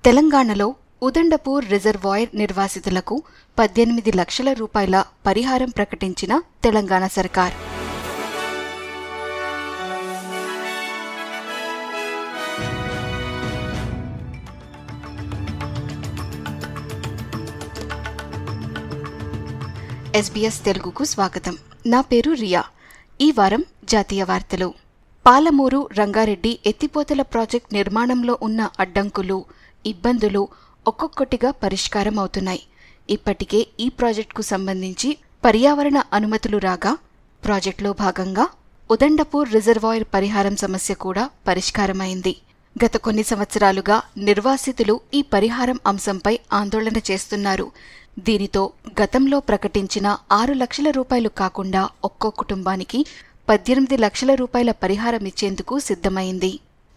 తెలంగాణలో ఉదండపూర్ రిజర్వాయర్ నిర్వాసితులకు పద్దెనిమిది లక్షల రూపాయల పరిహారం ప్రకటించిన తెలంగాణ సర్కార్ ఎస్బీఎస్ తెలుగుకు స్వాగతం నా పేరు రియా ఈ వారం జాతీయ వార్తలు పాలమూరు రంగారెడ్డి ఎత్తిపోతల ప్రాజెక్ట్ నిర్మాణంలో ఉన్న అడ్డంకులు ఇబ్బందులు ఒక్కొక్కటిగా పరిష్కారం అవుతున్నాయి ఇప్పటికే ఈ ప్రాజెక్టుకు సంబంధించి పర్యావరణ అనుమతులు రాగా ప్రాజెక్టులో భాగంగా ఉదండపూర్ రిజర్వాయర్ పరిహారం సమస్య కూడా పరిష్కారమైంది గత కొన్ని సంవత్సరాలుగా నిర్వాసితులు ఈ పరిహారం అంశంపై ఆందోళన చేస్తున్నారు దీనితో గతంలో ప్రకటించిన ఆరు లక్షల రూపాయలు కాకుండా ఒక్కో కుటుంబానికి పద్దెనిమిది లక్షల రూపాయల పరిహారం ఇచ్చేందుకు సిద్ధమైంది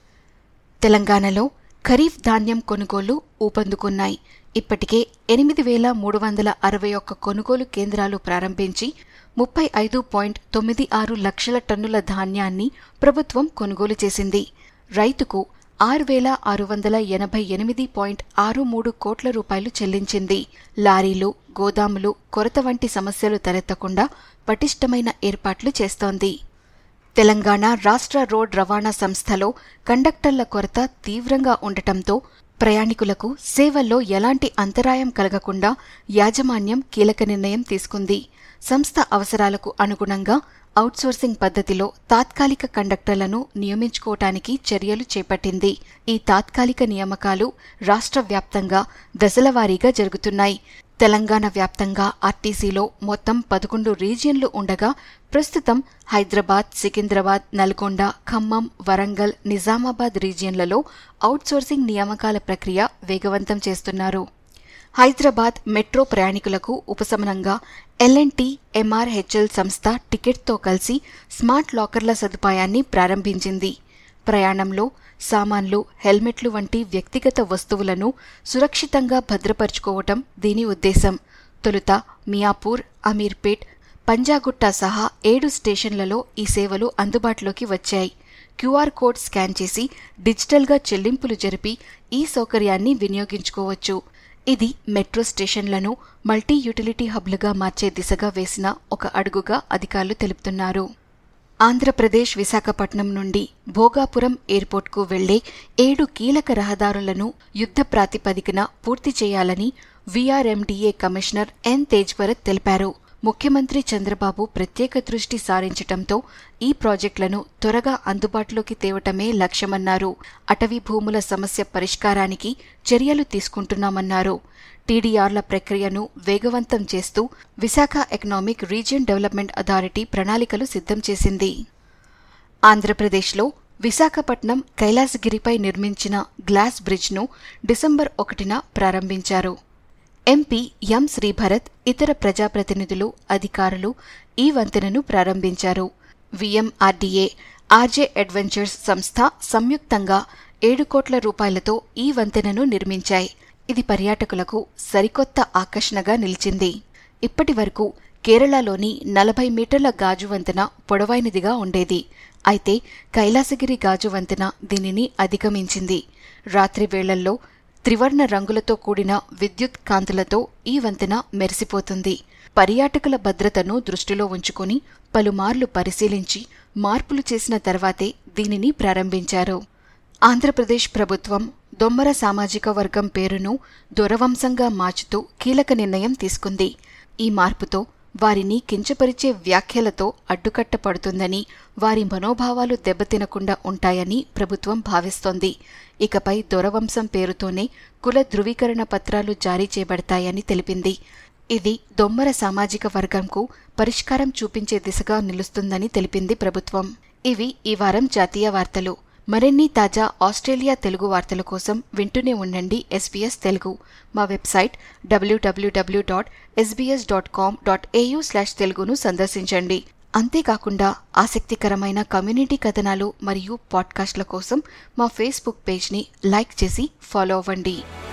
తెలంగాణలో ఖరీఫ్ ధాన్యం కొనుగోలు ఊపందుకున్నాయి ఇప్పటికే ఎనిమిది వేల మూడు వందల అరవై ఒక్క కొనుగోలు కేంద్రాలు ప్రారంభించి ముప్పై ఐదు పాయింట్ తొమ్మిది ఆరు లక్షల టన్నుల ధాన్యాన్ని ప్రభుత్వం కొనుగోలు చేసింది రైతుకు ఆరు వేల ఆరు వందల ఎనభై ఎనిమిది పాయింట్ ఆరు మూడు కోట్ల రూపాయలు చెల్లించింది లారీలు గోదాములు కొరత వంటి సమస్యలు తలెత్తకుండా పటిష్టమైన ఏర్పాట్లు చేస్తోంది తెలంగాణ రాష్ట్ర రోడ్ రవాణా సంస్థలో కండక్టర్ల కొరత తీవ్రంగా ఉండటంతో ప్రయాణికులకు సేవల్లో ఎలాంటి అంతరాయం కలగకుండా యాజమాన్యం కీలక నిర్ణయం తీసుకుంది సంస్థ అవసరాలకు అనుగుణంగా అవుట్సోర్సింగ్ పద్ధతిలో తాత్కాలిక కండక్టర్లను నియమించుకోవటానికి చర్యలు చేపట్టింది ఈ తాత్కాలిక నియామకాలు రాష్ట్ర వ్యాప్తంగా దశలవారీగా జరుగుతున్నాయి తెలంగాణ వ్యాప్తంగా ఆర్టీసీలో మొత్తం పదకొండు రీజియన్లు ఉండగా ప్రస్తుతం హైదరాబాద్ సికింద్రాబాద్ నల్గొండ ఖమ్మం వరంగల్ నిజామాబాద్ రీజియన్లలో అవుట్సోర్సింగ్ నియామకాల ప్రక్రియ వేగవంతం చేస్తున్నారు హైదరాబాద్ మెట్రో ప్రయాణికులకు ఉపశమనంగా ఎల్ఎన్టీ ఎంఆర్హెచ్ఎల్ సంస్థ టికెట్తో కలిసి స్మార్ట్ లాకర్ల సదుపాయాన్ని ప్రారంభించింది ప్రయాణంలో సామాన్లు హెల్మెట్లు వంటి వ్యక్తిగత వస్తువులను సురక్షితంగా భద్రపరుచుకోవటం దీని ఉద్దేశం తొలుత మియాపూర్ అమీర్పేట్ పంజాగుట్ట సహా ఏడు స్టేషన్లలో ఈ సేవలు అందుబాటులోకి వచ్చాయి క్యూఆర్ కోడ్ స్కాన్ చేసి డిజిటల్గా చెల్లింపులు జరిపి ఈ సౌకర్యాన్ని వినియోగించుకోవచ్చు ఇది మెట్రో స్టేషన్లను మల్టీ యూటిలిటీ హబ్లుగా మార్చే దిశగా వేసిన ఒక అడుగుగా అధికారులు తెలుపుతున్నారు ఆంధ్రప్రదేశ్ విశాఖపట్నం నుండి భోగాపురం ఎయిర్పోర్ట్కు వెళ్లే ఏడు కీలక రహదారులను యుద్ధ ప్రాతిపదికన పూర్తి చేయాలని వీఆర్ఎండీఏ కమిషనర్ ఎన్ తేజ్వరత్ తెలిపారు ముఖ్యమంత్రి చంద్రబాబు ప్రత్యేక దృష్టి సారించటంతో ఈ ప్రాజెక్టులను త్వరగా అందుబాటులోకి తేవటమే లక్ష్యమన్నారు అటవీ భూముల సమస్య పరిష్కారానికి చర్యలు తీసుకుంటున్నామన్నారు టీడీఆర్ల ప్రక్రియను వేగవంతం చేస్తూ Visakha economic region development authority ప్రణాళికలు సిద్ధం చేసింది ఆంధ్రప్రదేశ్లో విశాఖపట్నం కైలాసగిరిపై నిర్మించిన గ్లాస్ బ్రిడ్జ్ను డిసెంబర్ ఒకటిన ప్రారంభించారు ఎంపీ ఎం శ్రీభరత్ ఇతర ప్రజాప్రతినిధులు అధికారులు ఈ వంతెనను ప్రారంభించారు విఎంఆర్డీఏ ఆర్జే అడ్వెంచర్స్ సంస్థ సంయుక్తంగా ఏడు కోట్ల రూపాయలతో ఈ వంతెనను నిర్మించాయి ఇది పర్యాటకులకు సరికొత్త ఆకర్షణగా నిలిచింది ఇప్పటి వరకు కేరళలోని నలభై మీటర్ల గాజు వంతెన పొడవైనదిగా ఉండేది అయితే కైలాసగిరి గాజు వంతెన దీనిని అధిగమించింది రాత్రి వేళల్లో త్రివర్ణ రంగులతో కూడిన విద్యుత్ కాంతులతో ఈ వంతెన మెరిసిపోతుంది పర్యాటకుల భద్రతను దృష్టిలో ఉంచుకుని పలుమార్లు పరిశీలించి మార్పులు చేసిన తర్వాతే దీనిని ప్రారంభించారు ఆంధ్రప్రదేశ్ ప్రభుత్వం దొమ్మర సామాజిక వర్గం పేరును దొరవంశంగా మార్చుతూ కీలక నిర్ణయం తీసుకుంది ఈ మార్పుతో వారిని కించపరిచే వ్యాఖ్యలతో అడ్డుకట్టపడుతుందని వారి మనోభావాలు దెబ్బతినకుండా ఉంటాయని ప్రభుత్వం భావిస్తోంది ఇకపై దొరవంశం పేరుతోనే కుల ధృవీకరణ పత్రాలు జారీ చేయబడతాయని తెలిపింది ఇది దొమ్మర సామాజిక వర్గంకు పరిష్కారం చూపించే దిశగా నిలుస్తుందని తెలిపింది ప్రభుత్వం ఇవి ఈ వారం జాతీయ వార్తలు మరిన్ని తాజా ఆస్ట్రేలియా తెలుగు వార్తల కోసం వింటూనే ఉండండి ఎస్బీఎస్ తెలుగు మా website WWW dot SBS dot com dot AU slash తెలుగును సందర్శించండి అంతేకాకుండా ఆసక్తికరమైన కమ్యూనిటీ కథనాలు మరియు పాడ్కాస్ట్ల కోసం మా ఫేస్బుక్ పేజ్ని లైక్ చేసి ఫాలో అవ్వండి